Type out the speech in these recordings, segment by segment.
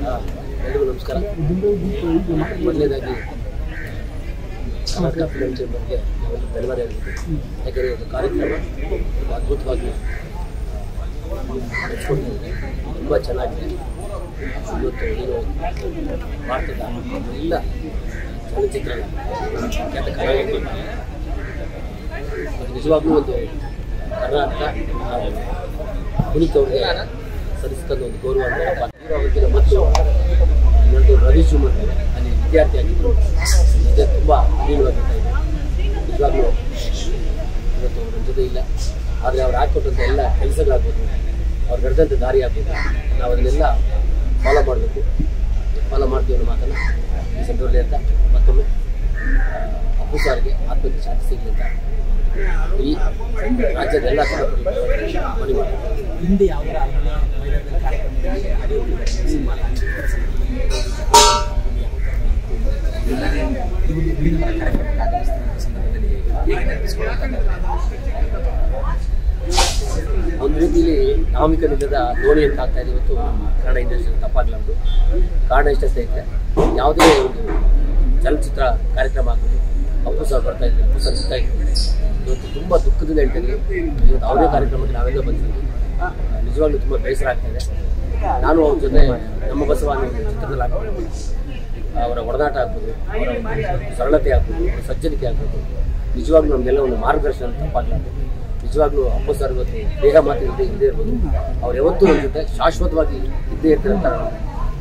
ಆ, ಎಲ್ರಿಗೂ ನಮಸ್ಕಾರ ಮೊದಲನೇದಾಗಿ ಕರ್ನಾಟಕ ಫಿಲಂ ಚೇಂಬರ್ಗೆ ನಾವೆಲ್ಲ ಧನ್ಯವಾದ ಹೇಳ್ಬೇಕು ಯಾಕಂದರೆ ಒಂದು ಕಾರ್ಯಕ್ರಮ ತುಂಬ ಅದ್ಭುತವಾಗಿ ನಡೆಸ್ಕೊಂಡಿದ್ದೀವಿ ತುಂಬ ಚೆನ್ನಾಗಿದೆ ಇವತ್ತು ಏನು ಭಾರತದ ಎಲ್ಲ ಚಲನಚಿತ್ರ ಖ್ಯಾತ ಕಲಾವಿದರು ಅದು ನಿಜವಾಗ್ಲೂ ಒಂದು ಕರ್ನಾಟಕ ಹಾಗೂ ಪುನೀತ್ ಅವರಿಗೆ ಸಲ್ಲಿಸ್ತಕ್ಕಂಥ ಒಂದು ಗೌರವ ಅಂತ ಹೇಳಪ್ಪ ಅವತ್ತಿನ ಮತ್ತು ಇನ್ನೊಂದು ರವಿ ಸುಮನ್ ಅಲ್ಲಿ ವಿದ್ಯಾರ್ಥಿ ಆಗಿದ್ದರು ನಿಜ ತುಂಬ ಅನಿಲವಾಗಿರ್ತಾ ಇದೆ ನಿಜವಾಗ್ಲೂ ಇವತ್ತು ಅವ್ರ ನಮ್ಮ ಜೊತೆ ಇಲ್ಲ ಆದರೆ ಅವ್ರು ಹಾಕ್ಕೊಟ್ಟಂಥ ಎಲ್ಲ ಕೆಲಸಗಳಾಗ್ಬೋದು ಅವ್ರು ನಡೆದಂಥ ದಾರಿ ಆಗ್ಬೋದು ನಾವು ಅದನ್ನೆಲ್ಲ ಫಾಲೋ ಮಾಡಬೇಕು ಫಾಲೋ ಮಾಡ್ತೀವಿ ಅನ್ನೋ ಮಾತನ್ನು ಈ ಸಂದರ್ಭದಲ್ಲಿ ಅಂತ ಮತ್ತೊಮ್ಮೆ ಆ, ಅಪ್ಪು ಸಾರಿಗೆ ಆತ್ಮಕ್ಕೆ ಶಾಂತಿ ಸಿಗಲಿ ಅಂತ ಈ ರಾಜ್ಯದ ಎಲ್ಲ ಮನವಿ ಮಾಡ್ತೀನಿ ಹಿಂದೆ ಯಾವುದರ ಅರಮನೆ ಮೈದಾನದಲ್ಲಿ ಕಾರ್ಯಕ್ರಮದಲ್ಲಿ ನಡೆಯುತ್ತಿದ್ದಾರೆ ಸಿನಿಮಾ ಲಾಂಚ್ ಇತರ ಸಂದರ್ಭದಲ್ಲಿ ಈ ಒಂದು ಹುಲ್ಲಿನ ಮರ ಕಾರ್ಯಕ್ರಮಕ್ಕೆ ಆಗಮಿಸಿದಂಥ ಸಂದರ್ಭದಲ್ಲಿ ಹೇಗೆ ನೆನಪಿಸಿಕೊಳ್ಳುತ್ತಾರೆ ಒಂದು ರೀತಿಯಲ್ಲಿ ನಾಮಿಕ ನಿಲ್ಲದ ದೋಣಿ ಅಂತ ಆಗ್ತಾ ಇದೆ ಇವತ್ತು ನಮ್ಮ ಕನ್ನಡ ಇಂಡಸ್ಟ್ರಿ ತಪ್ಪಾಗಲಾರ್ದು ಕಾರಣ ಇಷ್ಟ ಸ್ನೇಹಿತರೆ ಯಾವುದೇ ಒಂದು ಚಲನಚಿತ್ರ ಕಾರ್ಯಕ್ರಮ ಆಗ್ಬೋದು ಅಪ್ಪು ಸರ್ ಬರ್ತಾ ಇದ್ರು ಅಪ್ಪು ಸರ್ ಸಿಗ್ತಾ ಇದ್ರು ಇವತ್ತು ತುಂಬ ದುಃಖದಿಂದ ಹೇಳ್ತಾ ಇದ್ದೀವಿ ಇವತ್ತು ಯಾವುದೇ ಕಾರ್ಯಕ್ರಮಕ್ಕೆ ನಾವೆಲ್ಲ ಬಂದಿದ್ದೀವಿ ಆ, ನಿಜವಾಗ್ಲೂ ತುಂಬ ಬೇಸರ ಆಗ್ತಾ ಇದೆ ನಾನು ಅವ್ರ ಜೊತೆ ನಮ್ಮ ಬಸವ ಅನ್ನೋ ಒಂದು ಚಿತ್ರದಲ್ಲಿ ಆಗ್ಬೋದು ಅವರ ಒಡನಾಟ ಆಗ್ಬೋದು ಅವರ ಒಂದು ಸರಳತೆ ಆಗ್ಬೋದು ಅವರ ಸಜ್ಜನಿಕೆ ಆಗ್ಬೋದು ನಿಜವಾಗ್ಲೂ ನಮಗೆಲ್ಲ ಒಂದು ಮಾರ್ಗದರ್ಶನ ಅಂತ ತಪ್ಪಾಗಲಾರ್ದು ನಿಜವಾಗ್ಲೂ ಅಪ್ಪು ಸರ್ ಇವತ್ತು ಬೇಗ ಮಾತು ಇಲ್ಲದೆ ಇಲ್ಲದೆ ಇರ್ಬೋದು ಅವ್ರು ಯಾವತ್ತೂ ನಮ್ಮ ಜೊತೆ ಶಾಶ್ವತವಾಗಿ ಇದ್ದೇ ಇರ್ತಾರೆ ಅಂತ ನಾನು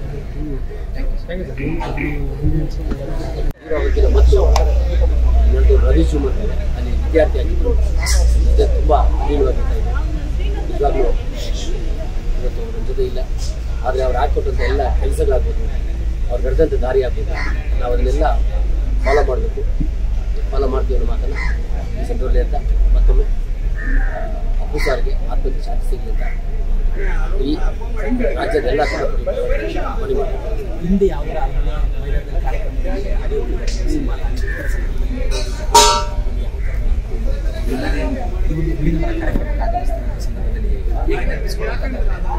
ಅವತ್ತಿನ ಮತ್ತು ಇನ್ನೊಂದು ರವಿ ಸುಮನ್ ಅಲ್ಲಿ ವಿದ್ಯಾರ್ಥಿ ಆಗಿದ್ದರು ನಿಜ ತುಂಬ ಅನಿಲವಾಗಿರ್ತಾ ಇದೆ ನಿಜವಾಗ್ಲೂ ಇವತ್ತು ಅವ್ರು ನಮ್ಮ ಜೊತೆ ಇಲ್ಲ ಆದರೆ ಅವ್ರು ಹಾಕ್ಕೊಟ್ಟಂಥ ಎಲ್ಲ ಕೆಲಸಗಳಾಗ್ಬೋದು ಅವ್ರು ನಡೆದಂಥ ದಾರಿ ಆಗ್ಬೋದು ನಾವು ಅದನ್ನೆಲ್ಲ ಫಾಲೋ ಮಾಡಬೇಕು ಫಾಲೋ ಮಾಡ್ತೀವಿ ಅನ್ನೋ ಮಾತನ್ನು ಈ ಸಂದರ್ಭದಲ್ಲಿ ಅಂತ ಮತ್ತೊಮ್ಮೆ ಆ, ಅಪ್ಪು ಸಾರಿಗೆ ಆತ್ಮಕ್ಕೆ ಶಾಂತಿ ಸಿಗಲಿ ಅಂತ ಈ ರಾಜ್ಯದ ಎಲ್ಲ ಮನವಿ ಮಾಡ್ತೀನಿ ಹಿಂದೆ ಯಾವುದರ ಅರಮನೆ ಮೈದಾನದಲ್ಲಿ ಕಾರ್ಯಕ್ರಮದಲ್ಲಿ ನಡೆಯುತ್ತಿದ್ದಾರೆ ಸಿನಿಮಾ ಲಾಂಚ್ ಇತರ ಸಂದರ್ಭದಲ್ಲಿ ಈ ಒಂದು ಹುಲ್ಲಿನ ಮರ ಕಾರ್ಯಕ್ರಮಕ್ಕೆ ಆಗಮಿಸಿದಂಥ ಸಂದರ್ಭದಲ್ಲಿ ಹೇಗೆ ನೆನಪಿಸಿಕೊಳ್ಳುತ್ತಾರೆ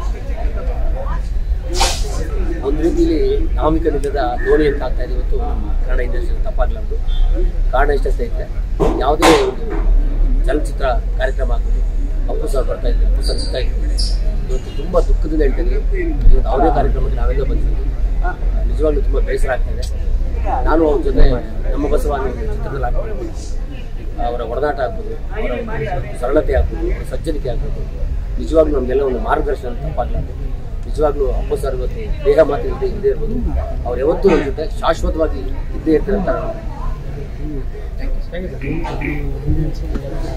ಒಂದು ರೀತಿಯಲ್ಲಿ ನಾಮಿಕ ನಿಲ್ಲದ ದೋಣಿ ಅಂತ ಆಗ್ತಾ ಇದೆ ಇವತ್ತು ನಮ್ಮ ಕನ್ನಡ ಇಂಡಸ್ಟ್ರಿ ತಪ್ಪಾಗಲಾರ್ದು ಕಾರಣ ಇಷ್ಟ ಸ್ನೇಹಿತರೆ ಯಾವುದೇ ಒಂದು ಚಲನಚಿತ್ರ ಕಾರ್ಯಕ್ರಮ ಆಗ್ಬೋದು ಅಪ್ಪು ಸರ್ ಬರ್ತಾ ಇದ್ರು ಅಪ್ಪು ಸರ್ ಸಿಗ್ತಾ ಇದ್ರು ಇವತ್ತು ತುಂಬ ದುಃಖದಿಂದ ಹೇಳ್ತಾ ಇದ್ದೀವಿ ಇವತ್ತು ಯಾವುದೇ ಕಾರ್ಯಕ್ರಮಕ್ಕೆ ನಾವೆಲ್ಲ ಬಂದಿದ್ದೀವಿ ಆ, ನಿಜವಾಗ್ಲೂ ತುಂಬ ಬೇಸರ ಆಗ್ತಾ ಇದೆ ನಾನು ಅವ್ರ ಜೊತೆ ನಮ್ಮ ಬಸವ ಅನ್ನೋ ಒಂದು ಚಿತ್ರದಲ್ಲಿ ಆಗ್ಬೋದು ಅವರ ಒಡನಾಟ ಆಗ್ಬೋದು ಅವರ ಒಂದು ಸರಳತೆ ಆಗ್ಬೋದು ಅವರ ಸಜ್ಜನಿಕೆ ಆಗ್ಬೋದು ನಿಜವಾಗ್ಲೂ ನಮಗೆಲ್ಲ ಒಂದು ಮಾರ್ಗದರ್ಶನ ಅಂತ ತಪ್ಪಾಗಲಾರ್ದು ನಿಜವಾಗ್ಲೂ ಅಪ್ಪು ಸರ್ ಇವತ್ತು ಬೇಗ ಮಾತು ಇಲ್ಲದೆ ಇಲ್ಲದೆ ಇರ್ಬೋದು ಅವ್ರು ಯಾವತ್ತೂ ನಮ್ಮ ಜೊತೆ ಶಾಶ್ವತವಾಗಿ ಇದ್ದೇ ಇರ್ತಾರೆ ಅಂತ ನಾನು